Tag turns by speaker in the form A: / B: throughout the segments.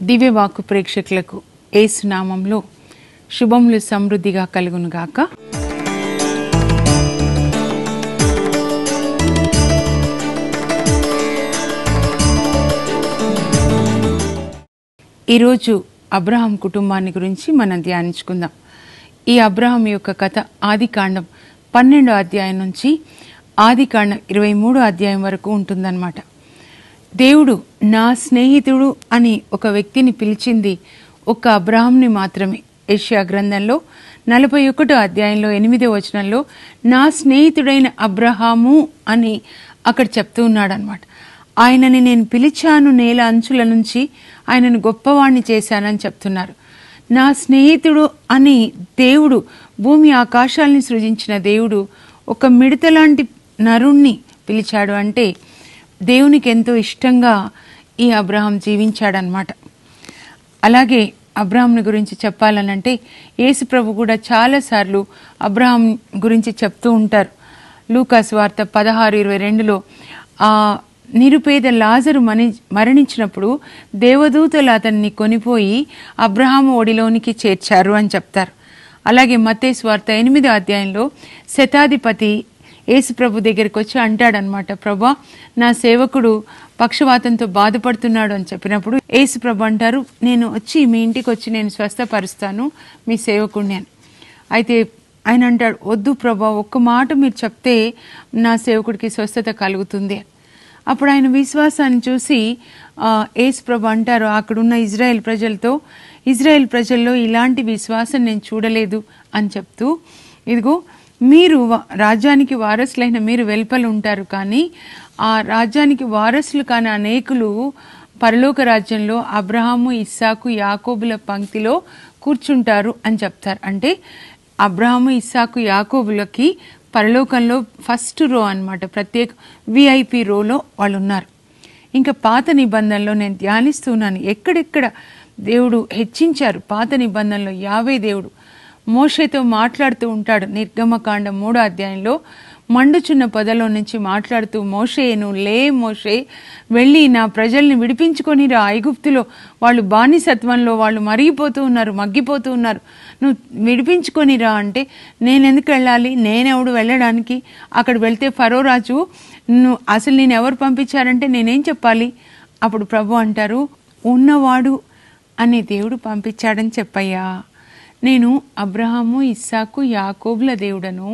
A: దివ్యవాకు ప్రేక్షకులకు ఏసునామంలో శుభములు సమృద్ధిగా కలుగునుగాక ఈరోజు అబ్రహాం కుటుంబాన్ని గురించి మనం ధ్యానించుకుందాం ఈ అబ్రహాం యొక్క కథ ఆది కాండం పన్నెండో అధ్యాయం నుంచి ఆది కాండం ఇరవై మూడో అధ్యాయం వరకు ఉంటుందన్నమాట దేవుడు నా స్నేహితుడు అని ఒక వ్యక్తిని పిలిచింది ఒక అబ్రహాంని మాత్రమే ఏషియా గ్రంథంలో నలభై ఒకటో అధ్యాయంలో ఎనిమిదో వచనంలో నా స్నేహితుడైన అబ్రహాము అని అక్కడ చెప్తూ ఉన్నాడనమాట ఆయనని నేను పిలిచాను నేల అంచుల నుంచి ఆయనను గొప్పవాణ్ణి చేశానని చెప్తున్నారు నా స్నేహితుడు అని దేవుడు భూమి ఆకాశాల్ని సృజించిన దేవుడు ఒక మిడత లాంటి నరుణ్ణి పిలిచాడు అంటే దేవునికి ఎంతో ఇష్టంగా ఈ అబ్రహాం జీవించాడనమాట అలాగే అబ్రహాంని గురించి చెప్పాలనంటే యేసు ప్రభు కూడా చాలాసార్లు అబ్రహాం గురించి చెప్తూ ఉంటారు లూకాస్ వార్త పదహారు ఇరవై రెండులో ఆ నిరుపేద లాజరు మని మరణించినప్పుడు దేవదూతలు అతన్ని కొనిపోయి అబ్రహాము ఒడిలోనికి చేర్చారు అని చెప్తారు అలాగే మత్తేసు వార్త ఎనిమిదో అధ్యాయంలో శతాధిపతి యేసు ప్రభు దగ్గరికి వచ్చి అంటాడనమాట ప్రభా నా సేవకుడు పక్షవాతంతో బాధపడుతున్నాడు అని చెప్పినప్పుడు యేసు ప్రభు అంటారు నేను వచ్చి మీ ఇంటికి వచ్చి నేను స్వస్థపరుస్తాను మీ సేవకుడిని అని అయితే ఆయన అంటాడు వద్దు ప్రభా ఒక్క మాట మీరు చెప్తే నా సేవకుడికి స్వస్థత కలుగుతుంది అని అప్పుడు ఆయన విశ్వాసాన్ని చూసి ఆ, యేసు ప్రభు అంటారు అక్కడున్న ఇజ్రాయెల్ ప్రజలతో ఇజ్రాయెల్ ప్రజల్లో ఇలాంటి విశ్వాసం నేను చూడలేదు అని చెప్తూ ఇదిగో మీరు వ- రాజ్యానికి వారసులైన మీరు వెల్పలు ఉంటారు కానీ ఆ రాజ్యానికి వారసులు కాని అనేకులు పరలోక రాజ్యంలో అబ్రహాము ఇస్సాకు యాకోబుల పంక్తిలో కూర్చుంటారు అని చెప్తారు అంటే అబ్రహాము ఇస్సాకు యాకోబులకి పరలోకంలో ఫస్ట్ రో అన్నమాట ప్రత్యేక విఐపి రోలో వాళ్ళు ఉన్నారు ఇంకా పాత నిబంధనలో నేను ధ్యానిస్తున్నాను ఎక్కడెక్కడ దేవుడు హెచ్చించారు పాత నిబంధనలో యావే దేవుడు మోషేతో మాట్లాడుతూ ఉంటాడు నిర్గమకాండ మూడో అధ్యాయంలో మండుచున్న పొదలో నుంచి మాట్లాడుతూ మోషే నువ్వు లే మోషే వెళ్ళి నా ప్రజల్ని విడిపించుకొని రా ఐగుప్తులో వాళ్ళు బానిసత్వంలో వాళ్ళు మరిగిపోతూ ఉన్నారు మగ్గిపోతూ ఉన్నారు నువ్వు విడిపించుకొని రా అంటే నేను ఎందుకు వెళ్ళాలి నేనెవడు వెళ్ళడానికి అక్కడ వెళ్తే ఫరో రాజు నువ్వు అసలు నేను ఎవరు పంపించారంటే నేనేం చెప్పాలి అప్పుడు ప్రభు అంటారు ఉన్నవాడు అనే దేవుడు పంపించాడని చెప్పయ్యా నేను అబ్రహాము ఇస్సాకు యాకోబుల దేవుడను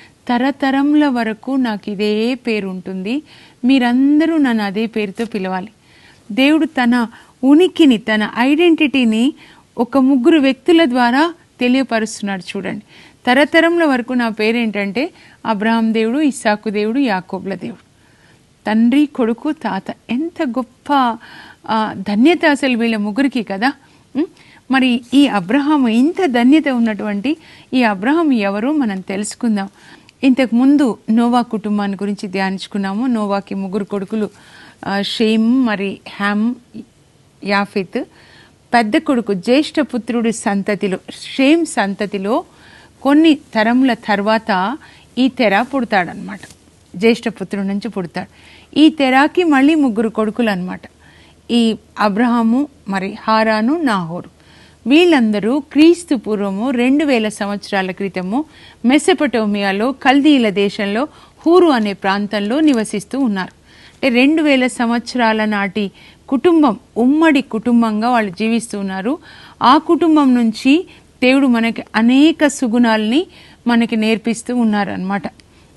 A: తరతరముల వరకు నాకు ఇదే పేరు ఉంటుంది మీరందరూ నన్ను అదే పేరుతో పిలవాలి దేవుడు తన ఉనికిని తన ఐడెంటిటీని ఒక ముగ్గురు వ్యక్తుల ద్వారా తెలియపరుస్తున్నాడు చూడండి తరతరముల వరకు నా పేరేంటంటే అబ్రహాం దేవుడు ఇస్సాకు దేవుడు యాకోబుల దేవుడు తండ్రి కొడుకు తాత ఎంత గొప్ప ఆ, ధన్యత అసలు వీళ్ళ ముగ్గురికి కదా ఉం? మరి ఈ అబ్రహాం ఇంత ధన్యత ఉన్నటువంటి ఈ అబ్రహాం ఎవరో మనం తెలుసుకుందాం ఇంతకు ముందు నోవా కుటుంబాన్ని గురించి ధ్యానించుకున్నాము నోవాకి ముగ్గురు కొడుకులు ఆ, షేమ్ మరి హ్యామ్ యాఫిత్ పెద్ద కొడుకు జ్యేష్ఠ పుత్రుడి సంతతిలో షేమ్ సంతతిలో కొన్ని తరముల తర్వాత ఈ తెర పుడతాడనమాట జ్యేష్ఠ పుత్రుడి నుంచి పుడతాడు ఈ తెరాకి మళ్ళీ ముగ్గురు కొడుకులు అనమాట ఈ అబ్రహాము మరి హారాను నాహోరు వీళ్ళందరూ క్రీస్తు పూర్వము రెండు వేల సంవత్సరాల క్రితము మెసపటోమియాలో కల్దీల దేశంలో హూరు అనే ప్రాంతంలో నివసిస్తూ ఉన్నారు అంటే రెండు వేల సంవత్సరాల నాటి కుటుంబం ఉమ్మడి కుటుంబంగా వాళ్ళు జీవిస్తూ ఉన్నారు ఆ కుటుంబం నుంచి దేవుడు మనకి అనేక సుగుణాలని మనకి నేర్పిస్తూ ఉన్నారనమాట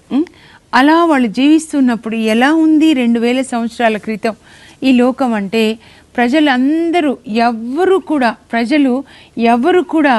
A: అలా వాళ్ళు జీవిస్తున్నప్పుడు ఎలా ఉంది రెండు వేల సంవత్సరాల క్రితం ఈ లోకం అంటే ప్రజలందరూ ఎవ్వరు కూడా ప్రజలు ఎవరు కూడా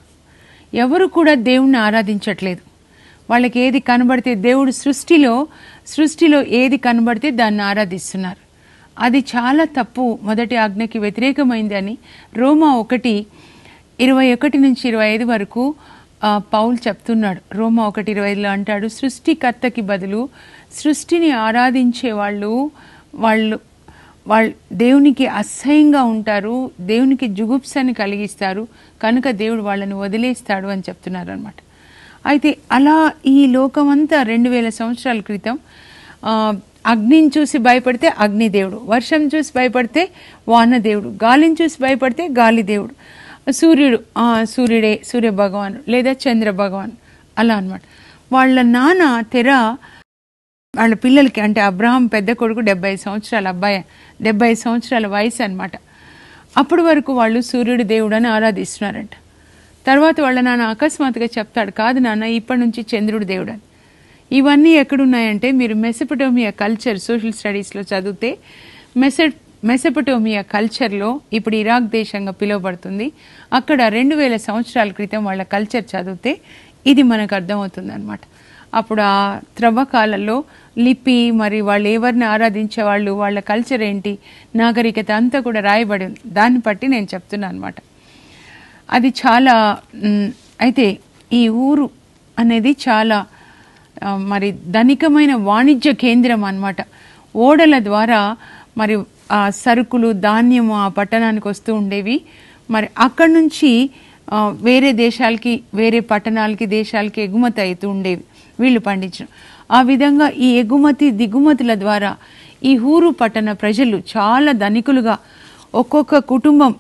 A: ఎవరు కూడా దేవుణ్ణి ఆరాధించట్లేదు వాళ్ళకి ఏది కనబడితే దేవుడు సృష్టిలో సృష్టిలో ఏది కనబడితే దాన్ని ఆరాధిస్తున్నారు అది చాలా తప్పు మొదటి ఆజ్ఞకి వ్యతిరేకమైంది అని రోమా ఒకటి ఇరవై ఒకటి నుంచి ఇరవై ఐదు వరకు ఆ, పౌలు చెప్తున్నాడు రోమా ఒకటి ఇరవై ఐదులో అంటాడు సృష్టికర్తకి బదులు సృష్టిని ఆరాధించే వాళ్ళు వాళ్ళు వాళ్ళు దేవునికి అసహ్యంగా ఉంటారు దేవునికి జుగుప్సని కలిగిస్తారు కనుక దేవుడు వాళ్ళని వదిలేస్తాడు అని చెప్తున్నారు అనమాట అయితే అలా ఈ లోకమంతా రెండు వేల సంవత్సరాల క్రితం ఆ, అగ్నిని చూసి భయపడితే అగ్నిదేవుడు వర్షం చూసి భయపడితే వానదేవుడు గాలిని చూసి భయపడితే గాలిదేవుడు సూర్యుడు ఆ, సూర్యుడే సూర్య భగవాన్ లేదా చంద్ర భగవాన్ అలా అన్నమాట వాళ్ళ నాన్న తెర వాళ్ళ పిల్లలకి అంటే అబ్రహాం పెద్ద కొడుకు డెబ్బై సంవత్సరాల అబ్బాయి డెబ్బై సంవత్సరాల వయసు అన్నమాట అప్పటి వరకు వాళ్ళు సూర్యుడి దేవుడని ఆరాధిస్తున్నారంట తర్వాత వాళ్ళ నాన్న అకస్మాత్తుగా చెప్తాడు కాదు నాన్న ఇప్పటి నుంచి చంద్రుడి దేవుడు అని ఇవన్నీ ఎక్కడున్నాయంటే మీరు మెసపటోమియా కల్చర్ సోషల్ స్టడీస్లో చదివితే మెస మెసపటోమియా కల్చర్లో ఇప్పుడు ఇరాక్ దేశంగా పిలువబడుతుంది అక్కడ రెండు వేల సంవత్సరాల క్రితం వాళ్ళ కల్చర్ చదివితే ఇది మనకు అర్థమవుతుంది అనమాట అప్పుడు ఆ త్రవ్వకాలలో లిపి మరి వాళ్ళు ఎవరిని ఆరాధించే వాళ్ళు వాళ్ళ కల్చర్ ఏంటి నాగరికత అంతా కూడా రాయబడి ఉంది దాన్ని బట్టి నేను చెప్తున్నాను అనమాట అది చాలా మ్, అయితే ఈ ఊరు అనేది చాలా ఆ, మరి ధనికమైన వాణిజ్య కేంద్రం అన్నమాట ఓడల ద్వారా మరి ఆ సరుకులు ధాన్యము ఆ పట్టణానికి వస్తూ ఉండేవి మరి అక్కడి నుంచి ఆ, వేరే దేశాలకి వేరే పట్టణాలకి దేశాలకి ఎగుమతి అవుతూ ఉండేవి వీళ్ళు పండించడం ఆ విధంగా ఈ ఎగుమతి దిగుమతుల ద్వారా ఈ ఊరు పట్టణ ప్రజలు చాలా ధనికులుగా ఒక్కొక్క కుటుంబం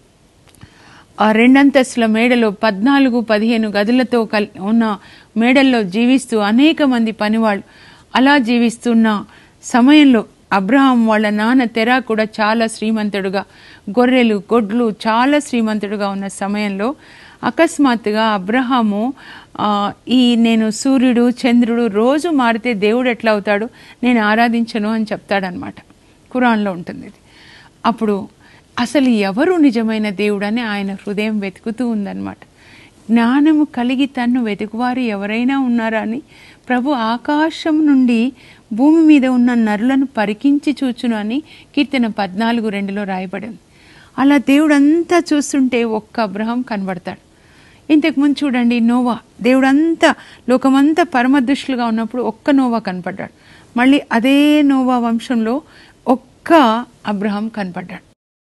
A: ఆ రెండంతస్తుల మేడలో పద్నాలుగు పదిహేను గదులతో కల్ ఉన్న మేడల్లో జీవిస్తూ అనేక మంది పనివాళ్ళు అలా జీవిస్తున్న సమయంలో అబ్రహాం వాళ్ళ నాన్న తెర కూడా చాలా శ్రీమంతుడుగా గొర్రెలు గొడ్లు చాలా శ్రీమంతుడుగా ఉన్న సమయంలో అకస్మాత్తుగా అబ్రహాము ఆ, ఈ నేను సూర్యుడు చంద్రుడు రోజు మారితే దేవుడు ఎట్లా అవుతాడు నేను ఆరాధించను అని చెప్తాడనమాట ఖురాన్లో ఉంటుంది ఇది అప్పుడు అసలు ఎవరు నిజమైన దేవుడని ఆయన హృదయం వెతుకుతూ ఉందన్నమాట జ్ఞానము కలిగి తన్ను వెతుకువారు ఎవరైనా ఉన్నారా అని ప్రభు ఆకాశం నుండి భూమి మీద ఉన్న నరులను పరికించి చూచును అని కీర్తన పద్నాలుగు రెండులో రాయబడింది అలా దేవుడు అంతా చూస్తుంటే ఒక్క అబ్రహం కనబడతాడు ఇంతకుముందు చూడండి నోవా దేవుడంతా లోకమంతా పరమదృష్టులుగా ఉన్నప్పుడు ఒక్క నోవా కనపడ్డాడు మళ్ళీ అదే నోవా వంశంలో ఒక్క అబ్రహం కనపడ్డాడు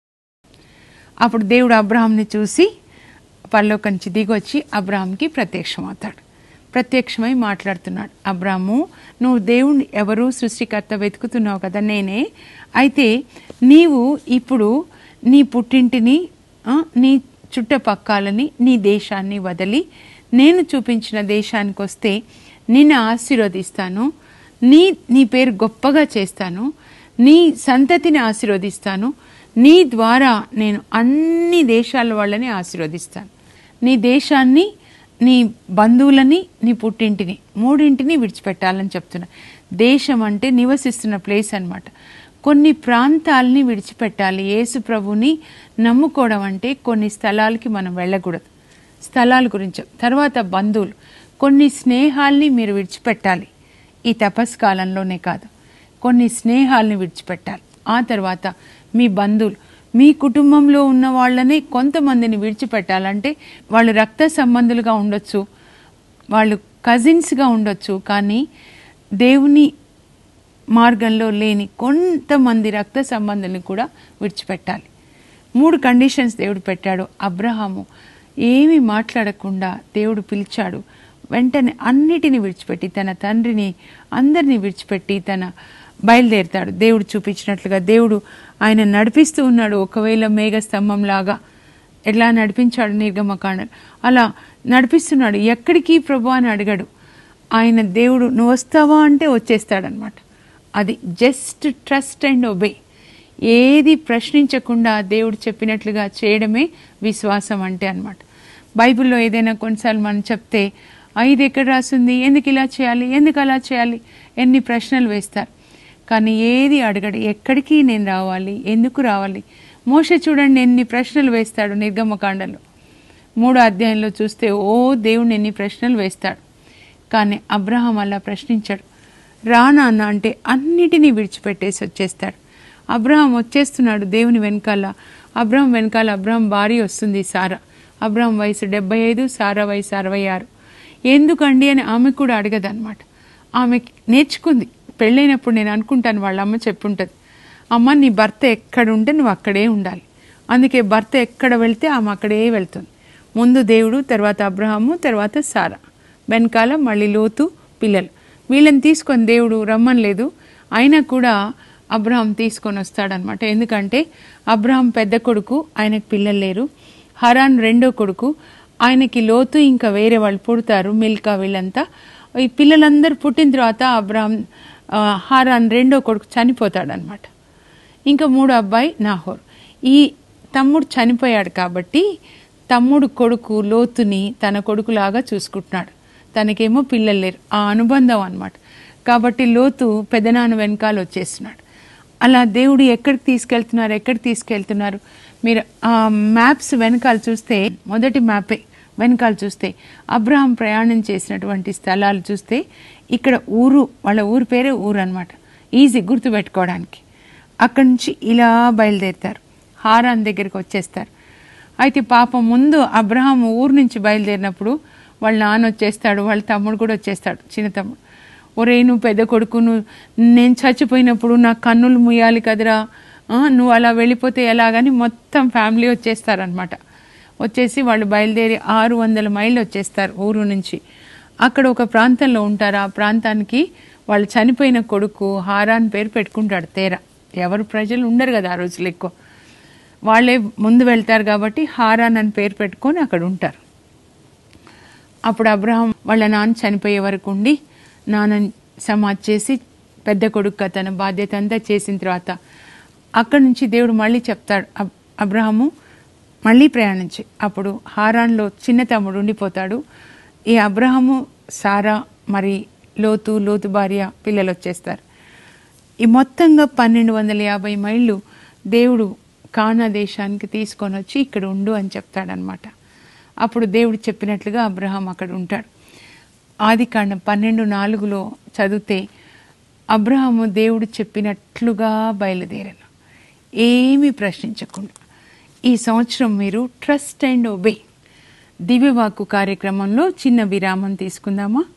A: అప్పుడు దేవుడు అబ్రహాంని చూసి పరలోకం నుంచి దిగొచ్చి అబ్రహాంకి ప్రత్యక్షమవుతాడు ప్రత్యక్షమై మాట్లాడుతున్నాడు అబ్రాము నువ్వు దేవుణ్ణి ఎవరు సృష్టికర్త వెతుకుతున్నావు కదా నేనే అయితే నీవు ఇప్పుడు నీ పుట్టింటిని ఆ, నీ చుట్టపక్కాలని నీ దేశాన్ని వదిలి నేను చూపించిన దేశానికి వస్తే నిన్ను ఆశీర్వదిస్తాను నీ నీ పేరు గొప్పగా చేస్తాను నీ సంతతిని ఆశీర్వదిస్తాను నీ ద్వారా నేను అన్ని దేశాల వాళ్ళని ఆశీర్వదిస్తాను నీ దేశాన్ని నీ బంధువులని నీ పుట్టింటిని మూడింటిని విడిచిపెట్టాలని చెప్తున్నా దేశం అంటే నివసిస్తున్న ప్లేస్ అన్నమాట కొన్ని ప్రాంతాలని విడిచిపెట్టాలి యేసు ప్రభుని నమ్ముకోవడం అంటే కొన్ని స్థలాలకి మనం వెళ్ళకూడదు స్థలాల గురించి తర్వాత బంధువులు కొన్ని స్నేహాల్ని మీరు విడిచిపెట్టాలి ఈ తపస్ కాలంలోనే కాదు కొన్ని స్నేహాల్ని విడిచిపెట్టాలి ఆ తర్వాత మీ బంధువులు మీ కుటుంబంలో ఉన్న వాళ్ళని కొంతమందిని విడిచిపెట్టాలంటే వాళ్ళు రక్త సంబంధులుగా ఉండొచ్చు వాళ్ళు కజిన్స్గా ఉండొచ్చు కానీ దేవుని మార్గంలో లేని కొంతమంది రక్త సంబంధాలను కూడా విడిచిపెట్టాలి మూడు కండిషన్స్ దేవుడు పెట్టాడు అబ్రహాము ఏమీ మాట్లాడకుండా దేవుడు పిలిచాడు వెంటనే అన్నిటిని విడిచిపెట్టి తన తండ్రిని అందరినీ విడిచిపెట్టి తన బయలుదేరుతాడు దేవుడు చూపించినట్లుగా దేవుడు ఆయన నడిపిస్తూ ఉన్నాడు ఒకవేళ మేఘ స్తంభంలాగా ఎట్లా నడిపించాడు నిర్గమకాండ అలా నడిపిస్తున్నాడు ఎక్కడికి ప్రభు అని అడిగాడు ఆయన దేవుడు నువ్వు వస్తావా అంటే వచ్చేస్తాడనమాట అది జస్ట్ ట్రస్ట్ అండ్ ఒబే ఏది ప్రశ్నించకుండా దేవుడు చెప్పినట్లుగా చేయడమే విశ్వాసం అంటే అన్నమాట బైబిల్లో ఏదైనా కొన్నిసార్లు మనం చెప్తే "ఆ, ఇది ఎక్కడ రాసింది ఎందుకు ఇలా చేయాలి ఎందుకు అలా చేయాలి ఎన్ని ప్రశ్నలు వేస్తారు కానీ ఏది అడగడు ఎక్కడికి నేను రావాలి ఎందుకు రావాలి మోషే చూడండి ఎన్ని ప్రశ్నలు వేస్తాడు నిర్గమకాండలో మూడో అధ్యాయంలో చూస్తే ఓ దేవుని ఎన్ని ప్రశ్నలు వేస్తాడు కానీ అబ్రహాం అలా ప్రశ్నించాడు రానాన్న అంటే అన్నిటినీ విడిచిపెట్టేసి వచ్చేస్తాడు అబ్రహాం వచ్చేస్తున్నాడు దేవుని వెనకాల అబ్రహాం వెనకాల అబ్రహాం భార్య వస్తుంది సారా అబ్రహాం వయసు డెబ్బై ఐదు సారా వయసు అరవై ఆరు ఎందుకండి అని ఆమె కూడా అడగదన్నమాట ఆమె నేర్చుకుంది పెళ్ళైనప్పుడు నేను అనుకుంటాను వాళ్ళ అమ్మ చెప్పుంటుంది అమ్మ నీ భర్త ఎక్కడ ఉంటే నువ్వు అక్కడే ఉండాలి అందుకే భర్త ఎక్కడ వెళ్తే ఆమె అక్కడే వెళ్తుంది ముందు దేవుడు తర్వాత అబ్రహాము తర్వాత సారా వెనకాల మళ్ళీ లోతు పిల్లలు వీళ్ళని తీసుకొని దేవుడు రమ్మనలేదు అయినా కూడా అబ్రహాం తీసుకొని వస్తాడనమాట ఎందుకంటే అబ్రహాం పెద్ద కొడుకు ఆయనకు పిల్లలు లేరు హరాన్ రెండో కొడుకు ఆయనకి లోతు ఇంకా వేరే వాళ్ళు పుడతారు మిల్కా వీళ్ళంతా ఈ పిల్లలందరూ పుట్టిన తర్వాత అబ్రహాం ఆ, హారాన్ రెండో కొడుకు చనిపోతాడనమాట ఇంకా మూడో అబ్బాయి నాహోర్ ఈ తమ్ముడు చనిపోయాడు కాబట్టి తమ్ముడు కొడుకు లోతుని తన కొడుకులాగా చూసుకుంటున్నాడు తనకేమో పిల్లలు లేరు ఆ అనుబంధం అన్నమాట కాబట్టి లోతు పెదనాన్న వెనకాల వచ్చేస్తున్నాడు అలా దేవుడు ఎక్కడికి తీసుకెళ్తున్నారు ఎక్కడికి తీసుకెళ్తున్నారు మీరు ఆ మ్యాప్స్ వెనకాల చూస్తే మొదటి మ్యాపే వెనకాల చూస్తే అబ్రహాం ప్రయాణం చేసినటువంటి స్థలాలు చూస్తే ఇక్కడ ఊరు వాళ్ళ ఊరు పేరే ఊరు అనమాట ఈజీ గుర్తుపెట్టుకోవడానికి అక్కడి నుంచి ఇలా బయలుదేరుతారు హారాన్ దగ్గరికి వచ్చేస్తారు అయితే పాపం ముందు అబ్రహాం ఊరు నుంచి బయలుదేరినప్పుడు వాళ్ళ నాన్న వచ్చేస్తాడు వాళ్ళ తమ్ముడు కూడా వచ్చేస్తాడు చిన్న తమ్ముడు ఒరే నువ్వు పెద్ద కొడుకు నువ్వు నేను చచ్చిపోయినప్పుడు నా కన్నులు ముయ్యాలి కదరా ఆ, నువ్వు అలా వెళ్ళిపోతే ఎలాగని మొత్తం ఫ్యామిలీ వచ్చేస్తారనమాట వచ్చేసి వాళ్ళు బయలుదేరి ఆరు వందల మైళ్ళు వచ్చేస్తారు ఊరు నుంచి అక్కడ ఒక ప్రాంతంలో ఉంటారు ఆ ప్రాంతానికి వాళ్ళు చనిపోయిన కొడుకు హారాన్ పేరు పెట్టుకుంటాడు తేరా ఎవరు ప్రజలు ఉండరు కదా ఆ రోజులు ఎక్కువ వాళ్ళే ముందు వెళ్తారు కాబట్టి హారాన్ అని పేరు పెట్టుకొని అక్కడ ఉంటారు అప్పుడు అబ్రహం వాళ్ళ నాన్న చనిపోయే వరకు ఉండి నాన్న సమాధి చేసి పెద్ద కొడుకు తన బాధ్యత అంతా చేసిన తర్వాత అక్కడి నుంచి దేవుడు మళ్ళీ చెప్తాడు అబ్- అబ్రహము మళ్ళీ ప్రయాణించి అప్పుడు హారాన్లో చిన్న తమ్ముడు ఉండిపోతాడు ఈ అబ్రహము సారా మరి లోతు లోతు భార్య పిల్లలు వచ్చేస్తారు ఈ మొత్తంగా పన్నెండు వందల యాభై మైళ్ళు దేవుడు కానా దేశానికి తీసుకొని వచ్చి ఇక్కడ ఉండు అని చెప్తాడనమాట అప్పుడు దేవుడు చెప్పినట్లుగా అబ్రహాం అక్కడ ఉంటాడు ఆది కాండం పన్నెండు నాలుగులో చదివితే అబ్రహాము దేవుడు చెప్పినట్లుగా బయలుదేరాను ఏమీ ప్రశ్నించకుండా ఈ సంవత్సరం మీరు ట్రస్ట్ అండ్ ఒబే దివ్యవాక్కు కార్యక్రమంలో చిన్న విరామం తీసుకుందామా